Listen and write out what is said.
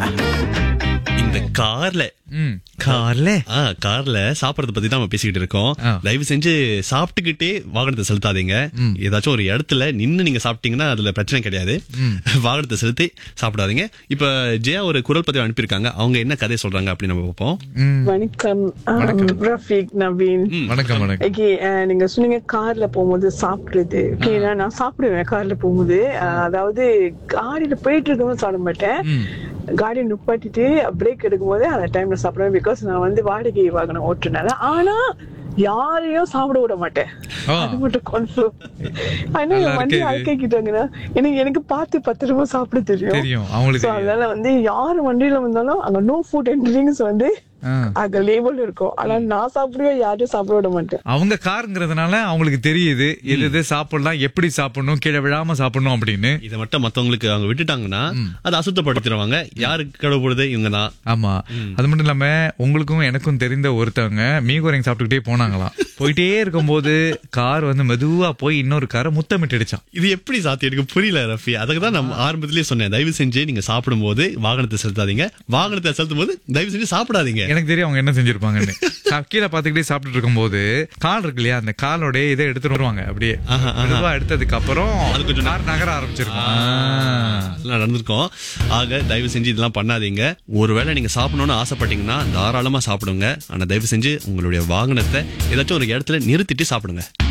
இந்த கார்ல ம் கார்ல ஆ கார்ல சாப்பிடறத பத்தி தான் நம்ம பேசிக்கிட்டு இருக்கோம் ஆ. தயவு செஞ்சு சாப்பிட்டுக்கிட்டே வாகனத்தை செலுத்தாதீங்க ஏதாச்சும் ஒரு இடத்துல நின்னு நீங்க சாப்பிட்டீங்கன்னா அதுல பிரச்சனை கிடையாது வாகனத்தை செலுத்தி சாப்பிடாதீங்க இப்ப ஜெயா ஒரு குரல் பதிவு அனுப்பியிருக்காங்க அவங்க என்ன கதை சொல்றாங்க அப்படின்னு நம்ம பார்ப்போம் ம் வணக்கம் ஆம், ரஃபீக் நவீன் வணக்கம் வணக்கம் ஓகே நீங்க சொன்னீங்க கார்ல போகும்போது சாப்பிடுறது ஓகே நான் சாப்பிடுவேன் கார்ல போகும்போது அஹ், அதாவது காடியில போயிட்டு இருக்கும்போது சாப்பிட மாட்டேன் ம். காடியை நிப்பாட்டிட்டு பிரேக் எடுக்கும்போது அந்த டைம்ல சாப்பிடுவேன் பிகாஸ் நான் வந்து வாடகை வாகனம் ஓட்டுனால ஆனா யாரையும் சாப்பிட விட மாட்டேன் ஆ. அது மட்டும் கன்ஃபார்ம் ஆனா நல்லா என் வண்டி இருக்கே இது. அழைக்கிட்டாங்கன்னா எனக்கு எனக்கு பார்த்து பத்து ரூபாய் சாப்பிட தெரியும் தெரியும் அவங்களுக்கு So, தெரியும். அதனால வந்து யார் வண்டியில வந்தாலும் அங்க நோ ஃபுட் அண்ட் ட்ரிங்க்ஸ் வந்து ஆ. அங்க லேபிள் இருக்கும் ஆனா நான் சாப்பிடுவேன் யாரையும் சாப்பிட விட மாட்டேன் அவங்க காருங்கிறதுனால அவங்களுக்கு தெரியுது எது எது சாப்பிடலாம் எப்படி சாப்பிடணும் கீழே விழாம சாப்பிடணும் அப்படின்னு இதை மட்டும் மத்தவங்களுக்கு அவங்க விட்டுட்டாங்கன்னா அதை அசுத்தப்படுத்திடுவாங்க யாருக்கு கடவுடுறது இவங்க தான் ஆமா அது மட்டும் இல்லாம உங்களுக்கும் எனக்கும் தெரிந்த ஒருத்தவங்க மீகோரைங் சாப்பிட்டுக்கிட்டே போனாங்களாம் போயிட்டே இருக்கும்போது கார் வந்து மெதுவா போய் இன்னொரு காரை முத்தமிட்டுடுச்சான் இது எப்படி சாத்தி எனக்கு புரியல ரஃபி அதுக்கு தான் நான் ஆரம்பத்திலேயே சொன்னேன் தயவு செஞ்சு நீங்க சாப்பிடும்போது வாகனத்தை செலுத்தாதீங்க வாகனத்தை செலுத்தும் போது தயவு செஞ்சு சாப்பிடாதீங்க எனக்கு தெரியும் அவங்க என்ன செஞ்சிருப்பாங்கன்னு நான் கீழே பாத்துக்கிட்டே சாப்பிட்டுட்டு இருக்கும்போது கால் இருக்கு இல்லையா அந்த காலோட இதை எடுத்துட்டு வருவாங்க அப்படியே மெதுவா எடுத்ததுக்கு அப்புறம் அது கொஞ்சம் கார் நகர ஆரம்பிச்சிருக்கும் ஆ. அதெல்லாம் நடந்திருக்கோம் ஆக தயவு செஞ்சு இதெல்லாம் பண்ணாதீங்க ஒருவேளை நீங்க சாப்பிடணும்னு ஆசைப்பட்டீங்கன்னா தாராளமா சாப்பிடுங்க ஆனா தயவு செஞ்சு உங்களுடைய வாகனத்தை ஏதாச்சும் ஒரு இடத்துல நிறுத்திட்டு சாப்பிடுங்க